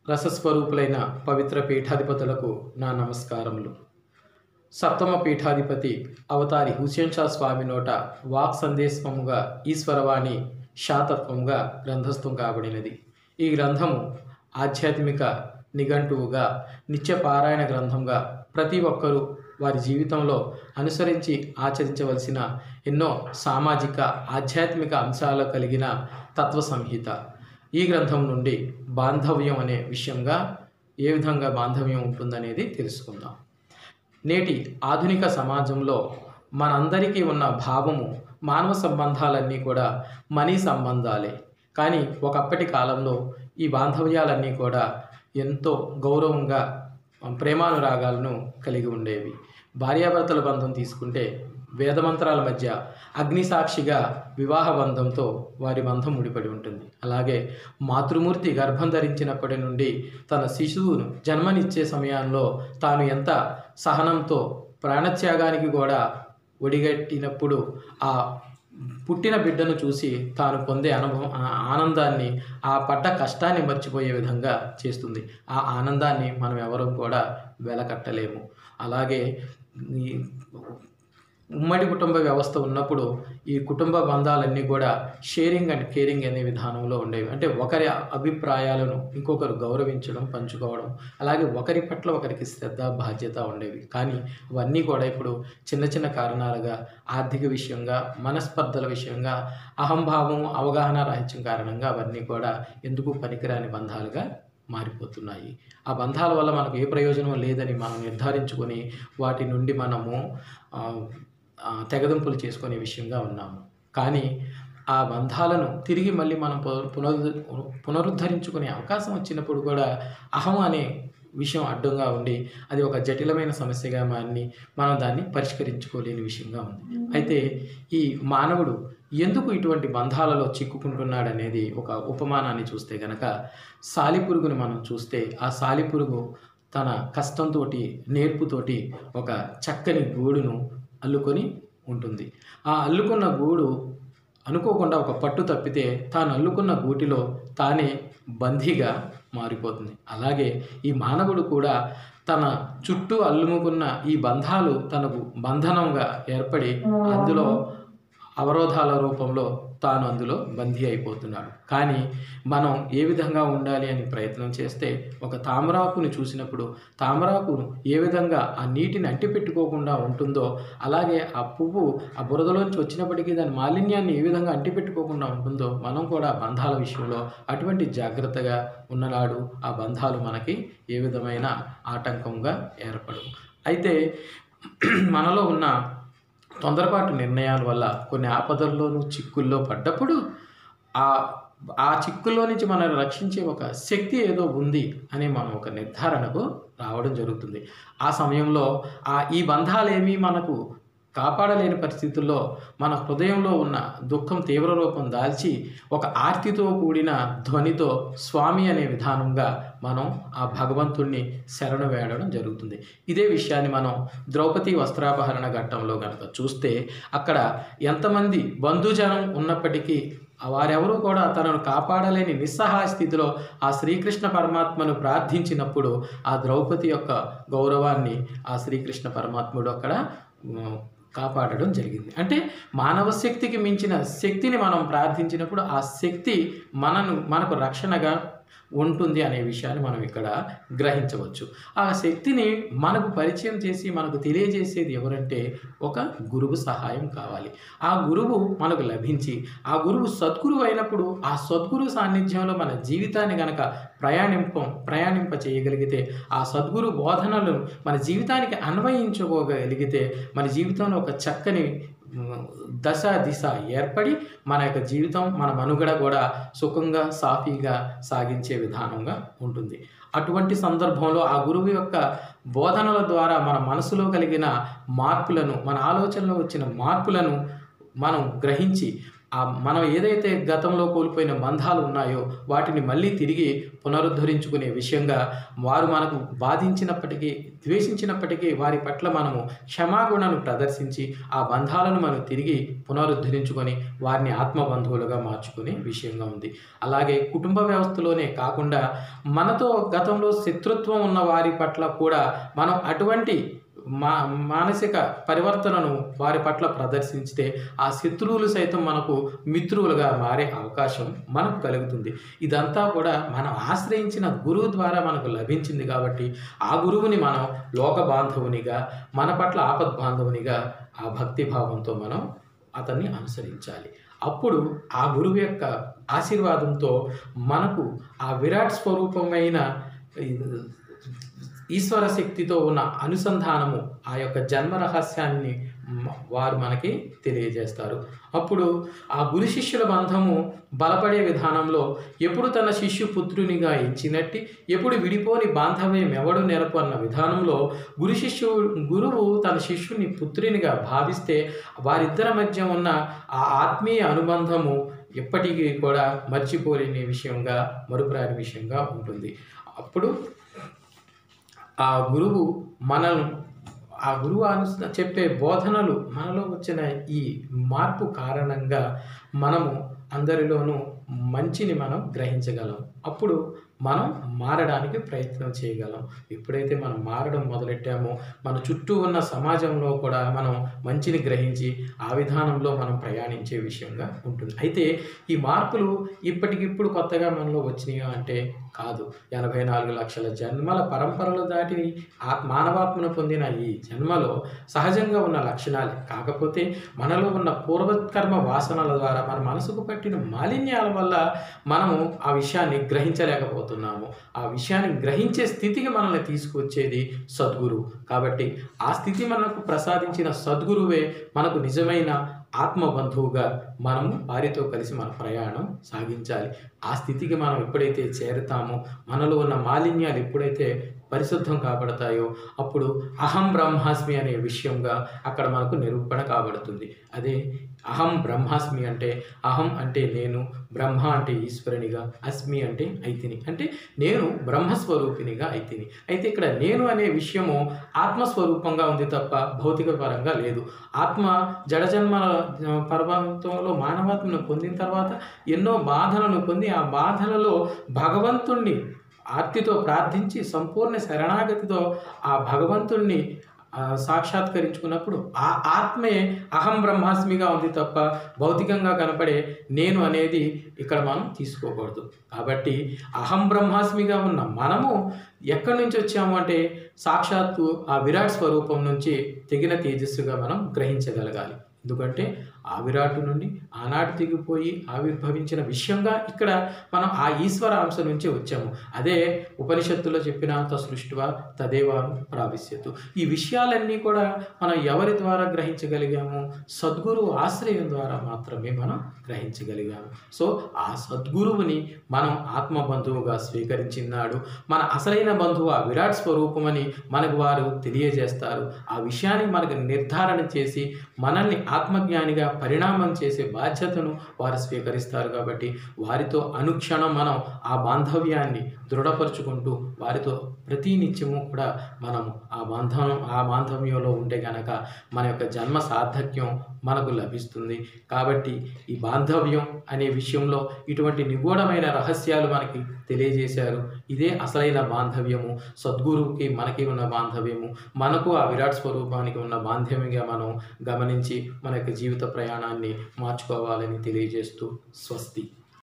రసస్వరూపులైన పవిత్ర పీఠాధిపతులకు నా నమస్కారములు సప్తమ పీఠాధిపతి అవతారి హుసేన్ షా స్వామి నోట వాక్ సందేశముగా ఈశ్వరవాణి శాతత్వంగా గ్రంథస్థం కాబడినది ఈ గ్రంథము ఆధ్యాత్మిక నిఘంటువుగా నిత్య పారాయణ గ్రంథంగా ప్రతి ఒక్కరూ వారి జీవితంలో అనుసరించి ఆచరించవలసిన ఎన్నో సామాజిక ఆధ్యాత్మిక అంశాలు కలిగిన తత్వ సంహిత ఈ గ్రంథం నుండి బాంధవ్యం అనే విషయంగా ఏ విధంగా బాంధవ్యం ఉంటుందనేది తెలుసుకుందాం నేటి ఆధునిక సమాజంలో మనందరికీ ఉన్న భావము మానవ సంబంధాలన్నీ కూడా మనీ సంబంధాలే కానీ ఒకప్పటి కాలంలో ఈ బాంధవ్యాలన్నీ కూడా ఎంతో గౌరవంగా ప్రేమానురాగాలను కలిగి ఉండేవి భార్యాభర్తల బంధం తీసుకుంటే వేదమంత్రాల మధ్య అగ్నిసాక్షిగా వివాహ బంధంతో వారి బంధం ముడిపడి ఉంటుంది అలాగే మాతృమూర్తి గర్భం ధరించినప్పటి నుండి తన శిశువును జన్మనిచ్చే సమయంలో తాను ఎంత సహనంతో ప్రాణత్యాగానికి కూడా ఒడిగట్టినప్పుడు ఆ పుట్టిన బిడ్డను చూసి తాను పొందే అనుభవం ఆ ఆనందాన్ని ఆ పడ్డ కష్టాన్ని మర్చిపోయే విధంగా చేస్తుంది ఆ ఆనందాన్ని మనం ఎవరూ కూడా వెలకట్టలేము అలాగే ఈ ఉమ్మడి కుటుంబ వ్యవస్థ ఉన్నప్పుడు ఈ కుటుంబ బంధాలన్నీ కూడా షేరింగ్ అండ్ కేరింగ్ అనే విధానంలో ఉండేవి అంటే ఒకరి అభిప్రాయాలను ఇంకొకరు గౌరవించడం పంచుకోవడం అలాగే ఒకరి పట్ల ఒకరికి శ్రద్ధ బాధ్యత ఉండేవి కానీ అవన్నీ కూడా ఇప్పుడు చిన్న చిన్న కారణాలుగా ఆర్థిక విషయంగా మనస్పర్ధల విషయంగా అహంభావం అవగాహన రాహిత్యం కారణంగా అవన్నీ కూడా ఎందుకు పనికిరాని బంధాలుగా మారిపోతున్నాయి ఆ బంధాల వల్ల మనకు ఏ ప్రయోజనం లేదని మనం నిర్ధారించుకొని వాటి నుండి మనము ఆ, ఆ, తెగదింపులు చేసుకునే విషయంగా ఉన్నాము కానీ ఆ బంధాలను తిరిగి మళ్ళీ మనం పు- పునరు పునరుద్ధరించుకునే అవకాశం వచ్చినప్పుడు కూడా అహం అనే విషయం అడ్డంగా ఉండి అది ఒక జటిలమైన సమస్యగా మారి మనం దాన్ని పరిష్కరించుకోలేని విషయంగా ఉంది అయితే ఈ మానవుడు ఎందుకు ఇటువంటి బంధాలలో చిక్కుకుంటున్నాడనేది ఒక ఉపమానాన్ని చూస్తే గనక సాలిపురుగుని మనం చూస్తే ఆ సాలిపురుగు తన కష్టంతో నేర్పుతోటి ఒక చక్కని గూడును అల్లుకొని ఉంటుంది ఆ అల్లుకున్న గూడు అనుకోకుండా ఒక పట్టు తప్పితే తాను అల్లుకున్న గూటిలో తానే బందీగా మారిపోతుంది అలాగే ఈ మానవుడు కూడా తన చుట్టూ అల్లుముకున్న ఈ బంధాలు తనకు బంధనంగా ఏర్పడి అందులో అవరోధాల రూపంలో తాను అందులో బందీ అయిపోతున్నాడు కానీ మనం ఏ విధంగా ఉండాలి అని ప్రయత్నం చేస్తే ఒక తామరాకుని చూసినప్పుడు తామరాకును ఏ విధంగా ఆ నీటిని అంటిపెట్టుకోకుండా ఉంటుందో అలాగే ఆ పువ్వు ఆ బురదలోంచి వచ్చినప్పటికీ దాని మాలిన్యాన్ని ఏ విధంగా అంటిపెట్టుకోకుండా ఉంటుందో మనం కూడా బంధాల విషయంలో అటువంటి జాగ్రత్తగా ఉన్ననాడు ఆ బంధాలు మనకి ఏ విధమైన ఆటంకంగా ఏర్పడవు అయితే మనలో ఉన్న తొందరపాటు నిర్ణయాల వల్ల కొన్ని ఆపదల్లోనూ చిక్కుల్లో పడ్డప్పుడు ఆ ఆ చిక్కుల్లో నుంచి మనల్ని రక్షించే ఒక శక్తి ఏదో ఉంది అని మనం ఒక నిర్ధారణకు రావడం జరుగుతుంది ఆ సమయంలో ఆ ఈ బంధాలేమీ మనకు కాపాడలేని పరిస్థితుల్లో మన హృదయంలో ఉన్న దుఃఖం తీవ్ర రూపం దాల్చి ఒక ఆర్తితో కూడిన ధ్వనితో స్వామి అనే విధానంగా మనం ఆ భగవంతుణ్ణి శరణు వేయడం జరుగుతుంది ఇదే విషయాన్ని మనం ద్రౌపది వస్త్రాపహరణ ఘట్టంలో కనుక చూస్తే అక్కడ ఎంతమంది బంధుజనం ఉన్నప్పటికీ వారెవరూ కూడా తనను కాపాడలేని నిస్సహాయ స్థితిలో ఆ శ్రీకృష్ణ పరమాత్మను ప్రార్థించినప్పుడు ఆ ద్రౌపది యొక్క గౌరవాన్ని ఆ శ్రీకృష్ణ పరమాత్ముడు అక్కడ ఉమ్, కాపాడడం జరిగింది అంటే మానవ శక్తికి మించిన శక్తిని మనం ప్రార్థించినప్పుడు ఆ శక్తి మనను మనకు రక్షణగా ఉంటుంది అనే విషయాన్ని మనం ఇక్కడ గ్రహించవచ్చు ఆ శక్తిని మనకు పరిచయం చేసి మనకు తెలియజేసేది ఎవరంటే ఒక గురువు సహాయం కావాలి ఆ గురువు మనకు లభించి ఆ గురువు సద్గురువు అయినప్పుడు ఆ సద్గురు సాన్నిధ్యంలో మన జీవితాన్ని గనక ప్రయాణింప ప్రయాణింప చేయగలిగితే ఆ సద్గురు బోధనలను మన జీవితానికి అన్వయించుకోగలిగితే మన జీవితంలో ఒక చక్కని ఉమ్, దశ దిశ ఏర్పడి మన యొక్క జీవితం మన మనుగడ కూడా సుఖంగా సాఫీగా సాగించే విధానంగా ఉంటుంది అటువంటి సందర్భంలో ఆ గురువు యొక్క బోధనల ద్వారా మన మనసులో కలిగిన మార్పులను మన ఆలోచనలో వచ్చిన మార్పులను మనం గ్రహించి ఆ మనం ఏదైతే గతంలో కోల్పోయిన బంధాలు ఉన్నాయో వాటిని మళ్ళీ తిరిగి పునరుద్ధరించుకునే విషయంగా వారు మనకు బాధించినప్పటికీ ద్వేషించినప్పటికీ వారి పట్ల మనము క్షమాగుణను ప్రదర్శించి ఆ బంధాలను మనం తిరిగి పునరుద్ధరించుకొని వారిని ఆత్మబంధువులుగా మార్చుకునే విషయంగా ఉంది అలాగే కుటుంబ వ్యవస్థలోనే కాకుండా మనతో గతంలో శత్రుత్వం ఉన్న వారి పట్ల కూడా మనం అటువంటి మా మానసిక పరివర్తనను వారి పట్ల ప్రదర్శించితే ఆ శత్రువులు సైతం మనకు మిత్రువులుగా మారే అవకాశం మనకు కలుగుతుంది ఇదంతా కూడా మనం ఆశ్రయించిన గురువు ద్వారా మనకు లభించింది కాబట్టి ఆ గురువుని మనం లోక బాంధవునిగా మన పట్ల ఆపద్ బాంధవునిగా ఆ భక్తి భావంతో మనం అతన్ని అనుసరించాలి అప్పుడు ఆ గురువు యొక్క ఆశీర్వాదంతో మనకు ఆ విరాట్ స్వరూపమైన ఈశ్వర శక్తితో ఉన్న అనుసంధానము ఆ యొక్క జన్మ రహస్యాన్ని మ- వారు మనకి తెలియజేస్తారు అప్పుడు ఆ గురు శిష్యుల బంధము బలపడే విధానంలో ఎప్పుడు తన శిష్యు పుత్రునిగా ఎంచినట్టి ఎప్పుడు విడిపోని బాంధవ్యం ఎవడు నెరపు అన్న విధానంలో గురు శిష్యు గురువు తన శిష్యుని పుత్రునిగా భావిస్తే వారిద్దరి మధ్య ఉన్న ఆ ఆత్మీయ అనుబంధము ఎప్పటికీ కూడా మర్చిపోలేని విషయంగా మరుపురాని విషయంగా ఉంటుంది అప్పుడు ఆ గురువు మనల్ని ఆ గురువు అను చెప్పే బోధనలు మనలో వచ్చిన ఈ మార్పు కారణంగా మనము అందరిలోనూ మంచిని మనం గ్రహించగలం అప్పుడు మనం మారడానికి ప్రయత్నం చేయగలం ఎప్పుడైతే మనం మారడం మొదలెట్టామో మన చుట్టూ ఉన్న సమాజంలో కూడా మనం మంచిని గ్రహించి ఆ విధానంలో మనం ప్రయాణించే విషయంగా ఉంటుంది అయితే ఈ మార్పులు ఇప్పటికిప్పుడు కొత్తగా మనలో వచ్చినాయా అంటే కాదు ఎనభై నాలుగు లక్షల జన్మల పరంపరలు దాటి ఆ మానవాత్మను పొందిన ఈ జన్మలో సహజంగా ఉన్న లక్షణాలే కాకపోతే మనలో ఉన్న పూర్వకర్మ వాసనల ద్వారా మన మనసుకు పట్టిన మాలిన్యాల వల్ల మనము ఆ విషయాన్ని గ్రహించలేకపోతున్నాము ఆ విషయాన్ని గ్రహించే స్థితికి మనల్ని తీసుకొచ్చేది సద్గురు కాబట్టి ఆ స్థితి మనకు ప్రసాదించిన సద్గురువే మనకు నిజమైన ఆత్మబంధువుగా మనము వారితో కలిసి మన ప్రయాణం సాగించాలి ఆ స్థితికి మనం ఎప్పుడైతే చేరుతామో మనలో ఉన్న మాలిన్యాలు ఎప్పుడైతే పరిశుద్ధం కాబడతాయో అప్పుడు అహం బ్రహ్మాస్మి అనే విషయంగా అక్కడ మనకు నిరూపణ కాబడుతుంది అదే అహం బ్రహ్మాస్మి అంటే అహం అంటే నేను బ్రహ్మ అంటే ఈశ్వరునిగా అస్మి అంటే అయితిని అంటే నేను బ్రహ్మస్వరూపినిగా అయితిని అయితే ఇక్కడ నేను అనే విషయము ఆత్మస్వరూపంగా ఉంది తప్ప భౌతిక పరంగా లేదు ఆత్మ జడజన్మల పర్వంతంలో మానవాత్మను పొందిన తర్వాత ఎన్నో బాధలను పొంది ఆ బాధలలో భగవంతుణ్ణి ఆర్తితో ప్రార్థించి సంపూర్ణ శరణాగతితో ఆ భగవంతుణ్ణి ఆ, సాక్షాత్కరించుకున్నప్పుడు ఆ ఆత్మే అహం బ్రహ్మాస్మిగా ఉంది తప్ప భౌతికంగా కనపడే నేను అనేది ఇక్కడ మనం తీసుకోకూడదు కాబట్టి అహం బ్రహ్మాస్మిగా ఉన్న మనము ఎక్కడి నుంచి వచ్చాము అంటే సాక్షాత్తు ఆ విరాట్ స్వరూపం నుంచి తెగిన తేజస్సుగా మనం గ్రహించగలగాలి ఎందుకంటే ఆ విరాటు నుండి ఆనాటి దిగిపోయి ఆవిర్భవించిన విషయంగా ఇక్కడ మనం ఆ ఈశ్వర అంశ నుంచి వచ్చాము అదే ఉపనిషత్తులో చెప్పిన తసృష్టివ తదేవాను ప్రావిశ్యతు ఈ విషయాలన్నీ కూడా మనం ఎవరి ద్వారా గ్రహించగలిగాము సద్గురు ఆశ్రయం ద్వారా మాత్రమే మనం గ్రహించగలిగాము సో ఆ సద్గురువుని మనం ఆత్మబంధువుగా స్వీకరించినాడు మన అసలైన బంధువు ఆ విరాట్ స్వరూపమని మనకు వారు తెలియజేస్తారు ఆ విషయాన్ని మనకు నిర్ధారణ చేసి మనల్ని ఆత్మజ్ఞానిగా పరిణామం చేసే బాధ్యతను వారు స్వీకరిస్తారు కాబట్టి వారితో అనుక్షణం మనం ఆ బాంధవ్యాన్ని దృఢపరుచుకుంటూ వారితో ప్రతి నిత్యము కూడా మనము ఆ బంధం ఆ బాంధవ్యంలో ఉంటే గనక మన యొక్క జన్మ సార్థక్యం మనకు లభిస్తుంది కాబట్టి ఈ బాంధవ్యం అనే విషయంలో ఇటువంటి నిగూఢమైన రహస్యాలు మనకి తెలియజేశారు ఇదే అసలైన బాంధవ్యము సద్గురువుకి మనకి ఉన్న బాంధవ్యము మనకు ఆ విరాట్ స్వరూపానికి ఉన్న బాంధవ్యంగా మనం గమనించి మన యొక్క జీవిత ప్రయాణాన్ని మార్చుకోవాలని తెలియజేస్తూ స్వస్తి